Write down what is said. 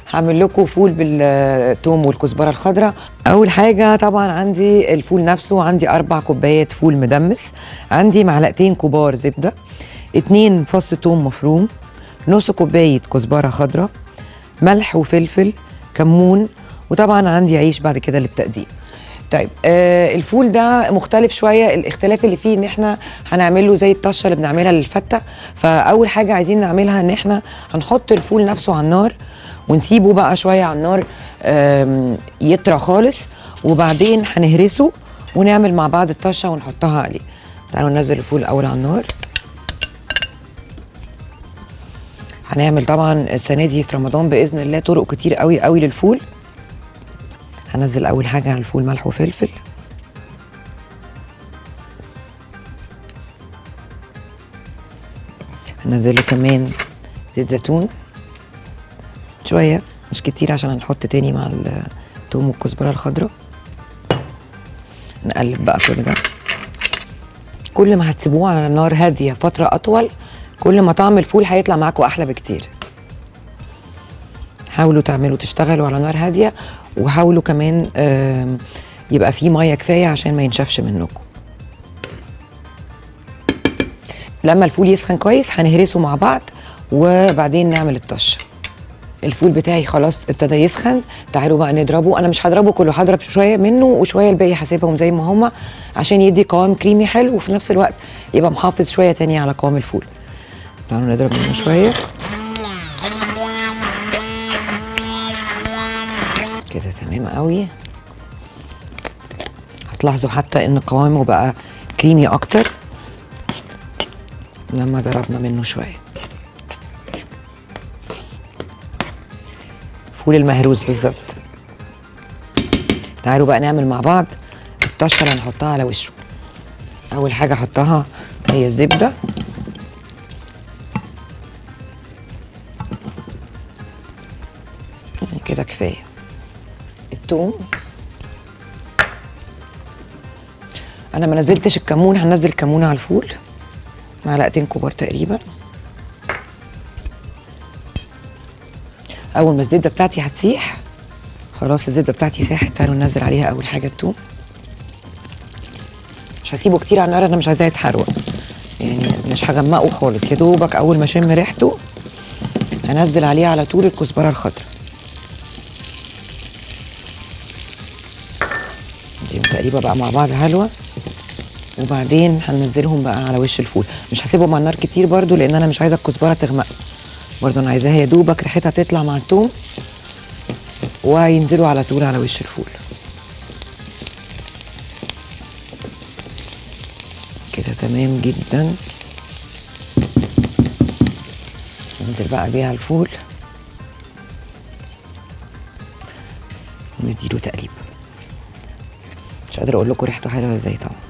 هعمل لكم فول بالثوم والكزبره الخضراء اول حاجه طبعا عندي الفول نفسه عندي اربع كوبايات فول مدمس عندي معلقتين كبار زبده اتنين فص ثوم مفروم نص كوبايه كزبره خضراء ملح وفلفل كمون وطبعا عندي عيش بعد كده للتقديم طيب آه الفول ده مختلف شويه الاختلاف اللي فيه ان احنا هنعمله زي الطشه اللي بنعملها للفته فاول حاجه عايزين نعملها ان احنا هنحط الفول نفسه على النار ونسيبه بقى شويه على النار آم، يطرى خالص وبعدين هنهرسه ونعمل مع بعض الطشه ونحطها عليه تعالوا ننزل الفول الاول على النار هنعمل طبعا السنه دي في رمضان باذن الله طرق كتير قوي قوي للفول هنزل اول حاجه على الفول ملح وفلفل هنزله كمان زيت زيتون شويه مش كتير عشان هنحط تاني مع الثوم والكزبره الخضراء نقلب بقى كل ده كل ما هتسيبوه على نار هاديه فتره اطول كل ما طعم الفول هيطلع معاكم احلى بكتير حاولوا تعملوا تشتغلوا على نار هاديه وحاولوا كمان آم، يبقى فيه ميه كفايه عشان ما ينشفش منكم لما الفول يسخن كويس هنهرسه مع بعض وبعدين نعمل الطشه الفول بتاعي خلاص ابتدى يسخن تعالوا بقى نضربه انا مش هضربه كله هضرب شويه منه وشويه الباقي هسيبهم زي ما هما عشان يدي قوام كريمي حلو وفي نفس الوقت يبقى محافظ شويه تاني على قوام الفول تعالوا نضرب منه شويه كده تمام قوي هتلاحظوا حتى ان قوامه بقى كريمي اكتر لما ضربنا منه شويه فول المهروس بالظبط تعالوا بقى نعمل مع بعض الطشه اللي هنحطها على وشه اول حاجه احطها هي الزبده كده كفايه الثوم انا ما نزلتش الكمون هنزل كمون على الفول معلقتين كبار تقريبا اول ما الزبده بتاعتي هتسيح خلاص الزبده بتاعتي ساحت تعالوا ننزل عليها اول حاجه الثوم مش هسيبه كتير على النار انا مش عايزاه يتحروق يعني مش هغمقه خالص يا دوبك اول ما اشم ريحته هنزل عليه على طول الكزبره الخضراء دي تقريبا بقى مع بعض حلوه وبعدين هننزلهم بقى على وش الفول مش هسيبهم على النار كتير برضو لان انا مش عايزه الكزبره تغمق برضو انا عايزاها يا دوبك ريحتها تطلع مع الثوم وينزلوا على طول على وش الفول كده تمام جدا ننزل بقى بيها الفول ونديله تقليب مش قادره اقول لكم ريحته حلوه ازاي طبعا